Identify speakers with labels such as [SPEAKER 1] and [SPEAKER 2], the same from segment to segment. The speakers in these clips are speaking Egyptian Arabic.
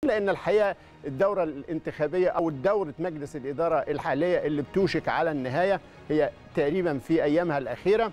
[SPEAKER 1] لان الحقيقه الدوره الانتخابيه او دوره مجلس الاداره الحاليه اللي بتوشك على النهايه هي تقريبا في ايامها الاخيره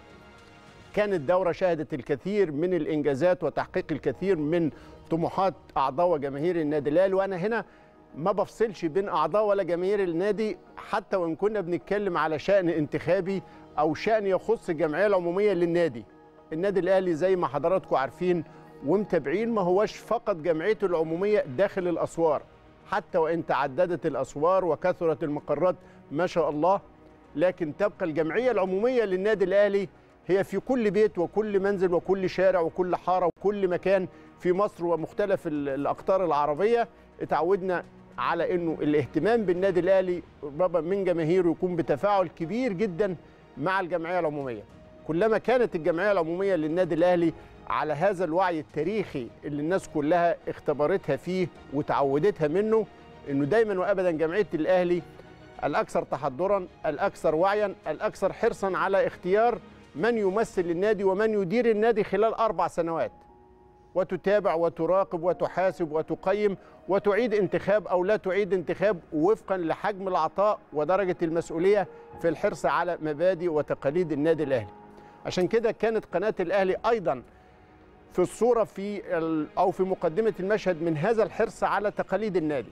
[SPEAKER 1] كانت دوره شهدت الكثير من الانجازات وتحقيق الكثير من طموحات اعضاء وجماهير النادي الاهلي وانا هنا ما بفصلش بين اعضاء ولا جماهير النادي حتى وان كنا بنتكلم على شان انتخابي او شان يخص الجمعيه العموميه للنادي النادي الاهلي زي ما حضراتكم عارفين ومتابعين ما هوش فقط جمعيته العموميه داخل الاسوار حتى وان تعددت الاسوار وكثرت المقرات ما شاء الله لكن تبقى الجمعيه العموميه للنادي الاهلي هي في كل بيت وكل منزل وكل شارع وكل حاره وكل مكان في مصر ومختلف الاقطار العربيه اتعودنا على انه الاهتمام بالنادي الاهلي ربما من جماهيره يكون بتفاعل كبير جدا مع الجمعيه العموميه كلما كانت الجمعيه العموميه للنادي الاهلي على هذا الوعي التاريخي اللي الناس كلها اختبرتها فيه وتعودتها منه انه دايما وابدا جمعيه الاهلي الاكثر تحضرا الاكثر وعيا الاكثر حرصا على اختيار من يمثل النادي ومن يدير النادي خلال اربع سنوات وتتابع وتراقب وتحاسب وتقيم وتعيد انتخاب او لا تعيد انتخاب وفقا لحجم العطاء ودرجه المسؤوليه في الحرص على مبادئ وتقاليد النادي الاهلي. عشان كده كانت قناه الاهلي ايضا في الصوره في او في مقدمه المشهد من هذا الحرص على تقاليد النادي.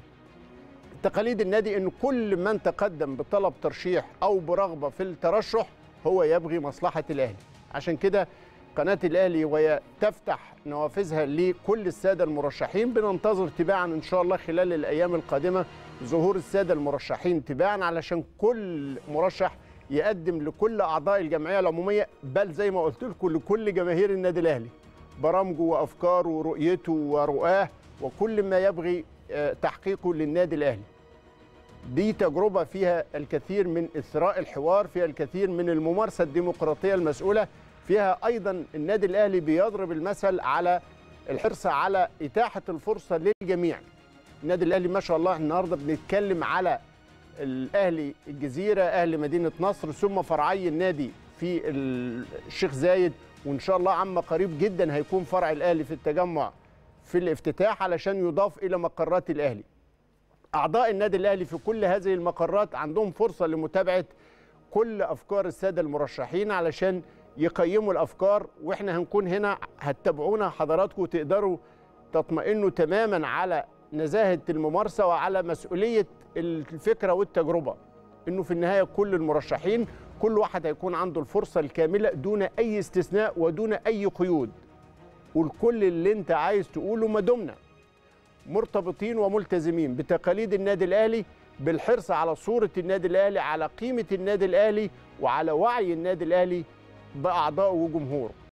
[SPEAKER 1] تقاليد النادي ان كل من تقدم بطلب ترشيح او برغبه في الترشح هو يبغي مصلحه الاهلي. عشان كده قناة الأهلي وهي تفتح نوافذها لكل السادة المرشحين بننتظر تباعا إن شاء الله خلال الأيام القادمة ظهور السادة المرشحين تباعا علشان كل مرشح يقدم لكل أعضاء الجمعية العمومية بل زي ما قلت لكم لكل جماهير النادي الأهلي برامجه وأفكاره ورؤيته ورؤاه وكل ما يبغي تحقيقه للنادي الأهلي دي تجربة فيها الكثير من إثراء الحوار فيها الكثير من الممارسة الديمقراطية المسؤولة فيها ايضا النادي الاهلي بيضرب المثل على الحرص على اتاحه الفرصه للجميع النادي الاهلي ما شاء الله النهارده بنتكلم على الاهلي الجزيره اهلي مدينه نصر ثم فرعي النادي في الشيخ زايد وان شاء الله عما قريب جدا هيكون فرع الاهلي في التجمع في الافتتاح علشان يضاف الى مقرات الاهلي اعضاء النادي الاهلي في كل هذه المقرات عندهم فرصه لمتابعه كل افكار الساده المرشحين علشان يقيموا الافكار واحنا هنكون هنا هتتابعونا حضراتكم وتقدروا تطمئنوا تماما على نزاهه الممارسه وعلى مسؤوليه الفكره والتجربه انه في النهايه كل المرشحين كل واحد هيكون عنده الفرصه الكامله دون اي استثناء ودون اي قيود والكل اللي انت عايز تقوله ما دمنا مرتبطين وملتزمين بتقاليد النادي الاهلي بالحرص على صوره النادي الاهلي على قيمه النادي الاهلي وعلى وعي النادي الاهلي باعضائه وجمهوره